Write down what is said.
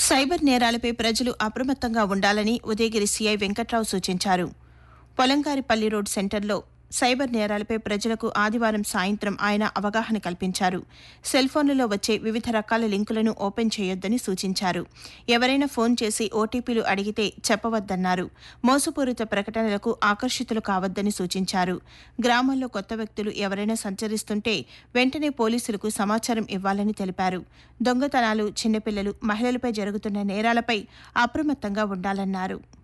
cyber నేరాలపై ప్రజలు అప్రమత్తంగా ఉండాలని ఉదయగిరి సీఐ వెంకట్రావు సూచించారు పొలంగారిపల్లి రోడ్ సెంటర్లో సైబర్ నేరాలపై ప్రజలకు ఆదివారం సాయంత్రం ఆయన అవగాహన కల్పించారు సెల్ ఫోన్లలో వచ్చే వివిధ రకాల లింకులను ఓపెన్ చేయొద్దని సూచించారు ఎవరైనా ఫోన్ చేసి ఓటీపీలు అడిగితే చెప్పవద్దన్నారు మోసపూరిత ప్రకటనలకు ఆకర్షితులు కావద్దని సూచించారు గ్రామాల్లో కొత్త వ్యక్తులు ఎవరైనా సంచరిస్తుంటే వెంటనే పోలీసులకు సమాచారం ఇవ్వాలని తెలిపారు దొంగతనాలు చిన్నపిల్లలు మహిళలపై జరుగుతున్న నేరాలపై అప్రమత్తంగా ఉండాలన్నారు